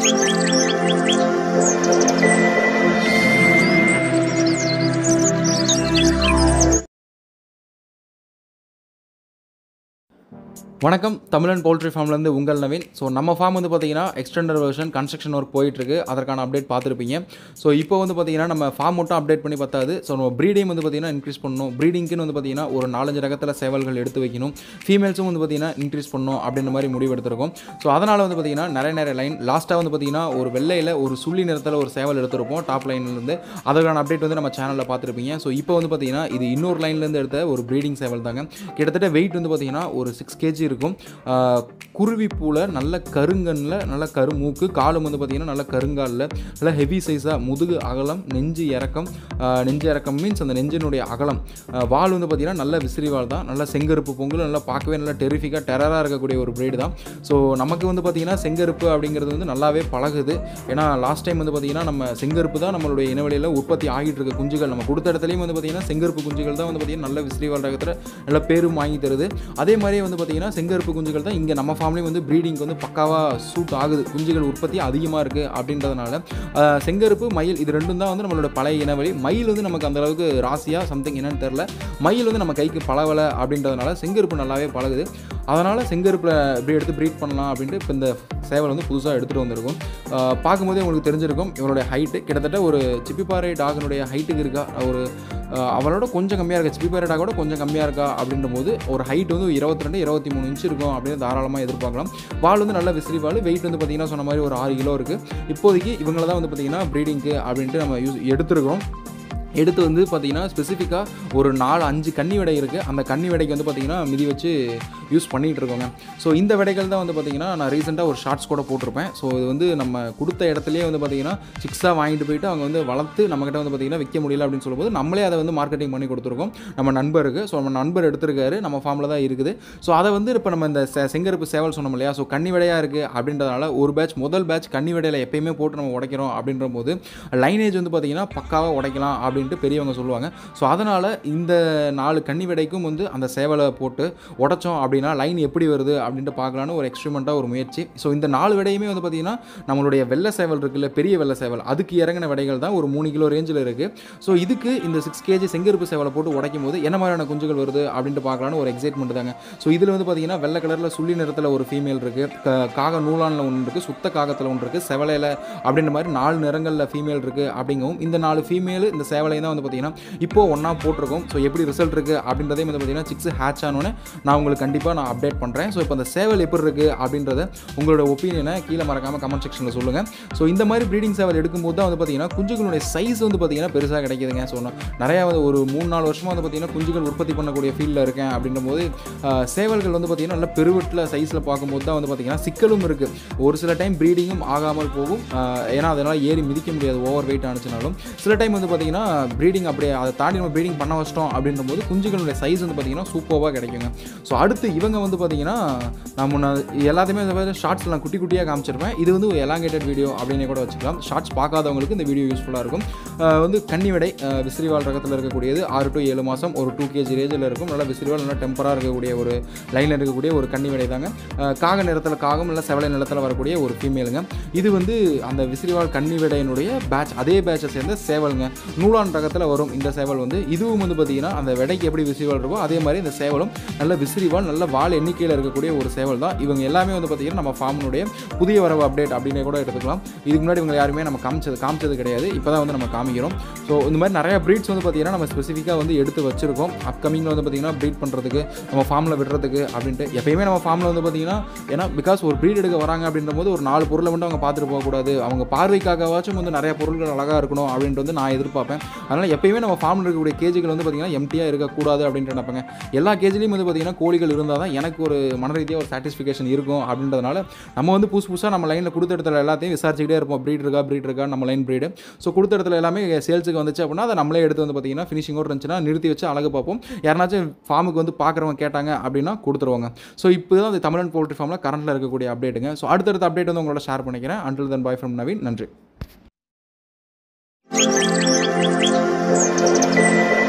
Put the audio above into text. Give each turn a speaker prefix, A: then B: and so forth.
A: வணக்கம் தமிழன் பவுல்ட்ரி ஃபார்ம்லேருந்து உங்கள் நவீன் ஸோ நம்ம ஃபார்ம் வந்து பார்த்தீங்கன்னா எக்ஸ்டெண்டர் வெர்ஷன் கன்ஸ்ட்ரக்ஷன் ஒர்க் போயிட்டுருக்கு அதற்கான அப்டேட் பார்த்துருப்பீங்க ஸோ இப்போ வந்து பார்த்தீங்கன்னா நம்ம ஃபார்ம் மட்டும் அப்டேட் பண்ணி பார்த்தாது ஸோ நம்ம ப்ரீடிங் வந்து பார்த்தீங்கன்னா இன்க்ரீஸ் பண்ணணும் ப்ரீடிங்க்குன்னு வந்து பார்த்தீங்கன்னா ஒரு நாலஞ்சு ரகத்தில் சேவல்கள் எடுத்து வைக்கணும் ஃபீமேல்ஸும் வந்து பார்த்தீங்கன்னா இன்க்ரீஸ் பண்ணணும் அப்படின்ற மாதிரி முடிவு எடுத்திருக்கோம் ஸோ அதனால் வந்து பார்த்தீங்கன்னா நிறைய நிறைய லைன் லாஸ்ட்டாக வந்து பார்த்தீங்கன்னா ஒரு வெள்ளையில் ஒரு சுள்ளி நிறத்தில் ஒரு சேவல் எடுத்திருப்போம் டாப் லைன்லேருந்து அதற்கான அப்டேட் வந்து நம்ம சேனலில் பார்த்துருப்பீங்க ஸோ இப்போ வந்து பார்த்தீங்கன்னா இது இன்னொரு லைன்லேருந்து எடுத்த ஒரு ப்ரீடிங் சேவல் தாங்க கிட்டத்தட்ட வெயிட் வந்து பார்த்தீங்கன்னா ஒரு சிக்ஸ் கேஜி இருக்கும் ஆஹ் குருவி பூவில் நல்ல கருங்கண்ணில் நல்ல கருமூக்கு காலும் வந்து பார்த்தீங்கன்னா நல்ல கருங்காலில் நல்ல ஹெவி சைஸாக முதுகு அகலம் நெஞ்சு இறக்கம் ஆஹ் நெஞ்சு இறக்கம் மீன்ஸ் அந்த நெஞ்சினுடைய அகலம் ஆஹ் வால் வந்து பார்த்தீங்கன்னா நல்ல விசிறி வால் தான் நல்ல செங்கருப்பு பொங்கல் நல்லா பார்க்கவே நல்லா டெரிஃபிக்காக டெரராக இருக்கக்கூடிய ஒரு பிரீடு தான் ஸோ நமக்கு வந்து பார்த்தீங்கன்னா செங்கருப்பு அப்படிங்கிறது வந்து நல்லாவே பழகுது ஏன்னா லாஸ்ட் டைம் வந்து பார்த்தீங்கன்னா நம்ம செங்கருப்பு தான் நம்மளுடைய இனவெளியில் உற்பத்தி ஆகிட்டு இருக்க குஞ்சுகள் நம்ம கொடுத்த இடத்துலையும் வந்து பார்த்தீங்கன்னா செங்கருப்பு குஞ்சுகள் தான் வந்து பார்த்தீங்கன்னா நல்ல விசிறி வால் ரகத்தில் நல்ல பேரும் வாங்கி தருது அதே மாதிரியே வந்து பார்த்தீங்கன்னா செங்கருப்பு குஞ்சுகள் தான் இங்கே நம்ம ஃபார்ம்லேயும் வந்து ப்ரீடிங் வந்து பக்காவாக சூட் ஆகுது குஞ்சுகள் உற்பத்தி அதிகமாக இருக்குது அப்படின்றதுனால ஆஹ், செங்கருப்பு மயில் இது ரெண்டும் தான் வந்து நம்மளோட பழைய இனவழி மயில் வந்து நமக்கு அந்த அளவுக்கு ராசியாக சம்திங் என்னன்னு தெரில மயில் வந்து நம்ம கைக்கு பழவலை அப்படின்றதுனால செங்கருப்பு நல்லாவே பழகுது அதனால் செங்கருப்பில் இப்படி எடுத்து ப்ரீட் பண்ணலாம் அப்படின்ட்டு இப்போ இந்த சேவல் வந்து புதுசாக எடுத்துகிட்டு வந்திருக்கும் ஆஹ், பார்க்கும்போதே உங்களுக்கு தெரிஞ்சிருக்கும் இவனுடைய ஹைட்டு கிட்டத்தட்ட ஒரு சிப்பிப்பாறை டாகனுடைய ஹைட்டுக்கு இருக்கா ஒரு ஆஹ், அவளோட கொஞ்சம் கம்மியாக இருக்கா சிப்பிப்பாறை டாகோட கொஞ்சம் கம்மியாக இருக்கா அப்படின்ற போது ஒரு ஹைட் வந்து இருபத்தி ரெண்டு இருபத்தி மூணு இன்ச் இருக்கும் அப்படின்னு தாராளமாக எதிர்பார்க்கலாம் வால் வந்து நல்ல விசிறி வால் வெயிட் வந்து பார்த்தீங்கன்னா சொன்ன மாதிரி ஒரு ஆறு கிலோ இருக்குது இப்போதைக்கு இவங்கள தான் வந்து பார்த்தீங்கன்னா ப்ரீடிங்க்கு அப்படின்ட்டு நம்ம யூஸ் எடுத்துருக்கோம் எடுத்து வந்து பார்த்தீங்கன்னா ஸ்பெசிஃபிக்காக ஒரு நாலு அஞ்சு கன்னி விடை இருக்குது அந்த கன்னி விடைக்கு வந்து பார்த்தீங்கன்னா மிதி வச்சு யூஸ் பண்ணிகிட்டு இருக்கோங்க ஸோ இந்த விடைகள் தான் வந்து பார்த்தீங்கன்னா நான் ரீசெண்டாக ஒரு ஷார்ட்ஸ் கூட போட்டிருப்பேன் ஸோ இது வந்து நம்ம கொடுத்த இடத்துலயே வந்து பார்த்தீங்கன்னா சிக்ஸாக வாங்கிட்டு போயிட்டு அவங்க வந்து வளர்த்து நம்மக்கிட்ட வந்து பார்த்தீங்கன்னா விற்க முடியல அப்படின்னு சொல்லும்போது நம்மளே அதை வந்து மார்க்கெட்டிங் பண்ணி கொடுத்துருக்கோம் நம்ம நண்பருக்கு ஸோ நம்ம நண்பர் எடுத்திருக்காரு நம்ம ஃபார்மில் தான் இருக்குது ஸோ அதை வந்து இப்போ நம்ம இந்த செ- செங்கருப்பு சேவல் சொன்னோம் இல்லையா ஸோ கன்னி விடையாக இருக்குது அப்படின்றதுனால ஒரு பேட்ச் முதல் பேட்ச் கன்னி விடையில் எப்பயுமே போட்டு நம்ம உடைக்கிறோம் அப்படின்ற போது லைனேஜ் வந்து பார்த்தீங்கன்னா பக்காவாக உடைக்கலாம் அப்படின்ட்டு பெரியவங்க சொல்லுவாங்க ஸோ அதனால் இந்த நாலு கன்னி விடைக்கும் வந்து அந்த சேவலை போட்டு உடைச்சோம் அப்படின்னா லைன் எப்படி வருது அப்படின்ட்டு பார்க்கலான்னு ஒரு எக்ஸ்பெரிமெண்ட்டாக ஒரு முயற்சி ஸோ இந்த நாலு விடையுமே வந்து பார்த்தீங்கன்னா நம்மளுடைய வெள்ளை சேவல் இருக்குல்ல பெரிய வெள்ளை சேவல் அதுக்கு இறங்கின விடைகள் தான் ஒரு மூணு கிலோ ரேஞ்சில் இருக்குது ஸோ இதுக்கு இந்த சிக்ஸ் கேஜி செங்கருப்பு சேவலை போட்டு உடைக்கும் போது என்ன மாதிரியான குஞ்சுகள் வருது அப்படின்ட்டு பார்க்கலான்னு ஒரு எக்ஸைட்மெண்ட் தாங்க ஸோ இதில் வந்து பார்த்தீங்கன்னா வெள்ளை கலரில் சுள்ளி நிறத்தில் ஒரு ஃபீமேல் இருக்குது காக நூலானில் ஒன்று இருக்குது சுத்த காகத்தில் ஒன்று இருக்குது செவலையில் அப்படின்ற மாதிரி நாலு நிறங்களில் ஃபீமேல் இருக்குது அப்படிங்கவும் இந்த நாலு ஃபீமேல் இந்த சேவலையும் தான் வந்து பார்த்தீங்கன்னா இப்போ ஒன்றா போட்டிருக்கோம் ஸோ எப்படி ரிசல்ட் இருக்குது அப்படின்றதையும் வந்து பார்த்தீங்கன்னா சிக்ஸ் ஹேட்ச் ஆனோன்னு நான் உங்களுக்கு கண்டிப்பாக நான் அப்டேட் பண்ணுறேன் ஸோ இப்போ அந்த சேவல் எப்படி இருக்குது அப்படின்றத உங்களோட ஒப்பீனியனை கீழே மறக்காமல் கமெண்ட் செக்ஷனில் சொல்லுங்கள் ஸோ இந்த மாதிரி ப்ரீடிங் சேவல் எடுக்கும்போது தான் வந்து பார்த்தீங்கன்னா குஞ்சுகளுடைய சைஸ் வந்து பார்த்தீங்கன்னா பெருசாக கிடைக்குதுங்க ஸோ நான் நிறையா வந்து ஒரு மூணு நாலு வருஷமாக வந்து பார்த்தீங்கன்னா குஞ்சுகள் உற்பத்தி பண்ணக்கூடிய ஃபீல்டில் இருக்கேன் அப்படின்ற போது ஆஹ், சேவல்கள் வந்து பார்த்தீங்கன்னா நல்ல பெருவெட்டில் சைஸில் பார்க்கும்போது தான் வந்து பார்த்தீங்கன்னா சிக்கலும் இருக்குது ஒரு சில டைம் ப்ரீடிங்கும் ஆகாமல் போகும் ஆஹ், ஏன்னா அதனால் ஏறி மிதிக்க முடியாது ஓவர் வெயிட் ஆனிச்சுனாலும் சில டைம் வந்து பார்த்தீங்கன்னா ப்ரீடிங் அப்படியே அதை தாண்டி நம்ம ப்ரீடிங் பண்ண வச்சிட்டோம் அப்படின்ற போது குஞ்சுகளுடைய சைஸ் வந்து பார்த்தீங்கன்னா சூப்பராக கிடைக்குங்க ஸோ அடுத்து இவங்க வந்து பார்த்தீங்கன்னா நான் முன்ன எல்லாத்தையுமே ஷார்ட்ஸ் நான் குட்டி குட்டியாக காமிச்சிருப்பேன் இது வந்து எலாங்கேட்டட் வீடியோ அப்படின்னு கூட வச்சுக்கலாம் ஷார்ட்ஸ் பார்க்காதவங்களுக்கு இந்த வீடியோ யூஸ்ஃபுல்லாக இருக்கும் ஆஹ் வந்து கன்னி விடை ஆஹ் விசிறிவால் ரகத்தில் இருக்கக்கூடியது ஆறு டு ஏழு மாதம் ஒரு டூ கேஜி ரேஞ்சில் இருக்கும் நல்லா விசிறிவால் நல்லா டெம்பராக இருக்கக்கூடிய ஒரு லைனில் இருக்கக்கூடிய ஒரு கன்னி விடை தாங்க ஆஹ் காக நிறத்தில் காகம் இல்லை செவலை நிலத்தில் வரக்கூடிய ஒரு ஃபீமேலுங்க இது வந்து அந்த விசிறிவால் கன்னி விடையினுடைய பேட்ச் அதே பேட்சை சேர்ந்த சேவலுங்க நூலான் ரகத்தில் வரும் இந்த சேவல் வந்து இதுவும் வந்து பார்த்தீங்கன்னா அந்த விடைக்கு எப்படி விசிறிவால் இருக்கோ அதே மாதிரி இந்த சேவலும் நல்ல விசிறிவால் நல்ல வால் எண்ணிக்கையில் இருக்கக்கூடிய ஒரு சேவல் தான் இவங்க எல்லாமே வந்து பார்த்தீங்கன்னா நம்ம ஃபார்மினுடைய புதிய வரவு அப்டேட் அப்படின்னு கூட எடுத்துக்கலாம் இதுக்கு முன்னாடி இவங்க யாருமே நம்ம காமிச்சது காமிச்சது கிடையாது இப்போ தான் வந்து நம்ம காமிக்கிறோம் ஸோ இந்த மாதிரி நிறைய ப்ரீட்ஸ் வந்து பார்த்தீங்கன்னா நம்ம ஸ்பெசிஃபிக்காக வந்து எடுத்து வச்சிருக்கோம் அப்கமிங்கில் வந்து பார்த்தீங்கன்னா ப்ரீட் பண்ணுறதுக்கு நம்ம ஃபார்மில் விடுறதுக்கு அப்படின்ட்டு எப்பயுமே நம்ம ஃபார்மில் வந்து பார்த்தீங்கன்னா ஏன்னா பிகாஸ் ஒரு ப்ரீட் எடுக்க வராங்க அப்படின்ற போது ஒரு நாலு பொருளை மட்டும் அவங்க பார்த்துட்டு போகக்கூடாது அவங்க பார்வைக்காகவாச்சும் வந்து நிறைய பொருட்கள் அழகாக இருக்கணும் அப்படின்ட்டு வந்து நான் எதிர்பார்ப்பேன் அதனால் எப்பயுமே நம்ம ஃபார்மில் இருக்கக்கூடிய கேஜுகள் வந்து பார்த்தீங்கன்னா எம்டியாக இருக்கக்கூடாது அப்படின்ட்டு நினைப்பாங்க எல்லா கேஜிலையும் வந்து பார்த்தீங்கன்னா கோழிகள் இருந்தால் தான் எனக்கு ஒரு மன ரீதியாக ஒரு சாட்டிஸ்ஃபிகேஷன் இருக்கும் அப்படின்றதுனால நம்ம வந்து புதுசு புதுசாக நம்ம லைனில் கொடுத்த இடத்துல எல்லாத்தையும் விசாரிச்சுக்கிட்டே இருப்போம் ப்ரீட் இருக்கா ப்ரீட் இருக்கா நம்ம லைன் ப்ரீடு ஸோ கொடுத்த இடத்துல எல்லாமே சேல்ஸுக்கு வந்துச்சு அப்படின்னா அதை நம்மளே எடுத்து வந்து பார்த்தீங்கன்னா ஃபினிஷிங்கோடு இருந்துச்சுன்னா நிறுத்தி வச்சு அழகு பார்ப்போம் யாருனாச்சும் ஃபார்முக்கு வந்து பார்க்குறவங்க கேட்டாங்க அப்படின்னா கொடுத்துருவாங்க ஸோ இப்போ தான் அந்த தமிழன் போல்ட்ரி ஃபார்மில் கரண்ட்டில் இருக்கக்கூடிய அப்டேட்டுங்க ஸோ அடுத்தடுத்த அப்டேட் வந்து உங்களோட ஷேர் பண்ணிக்கிறேன் until then bye from Naveen நன்றி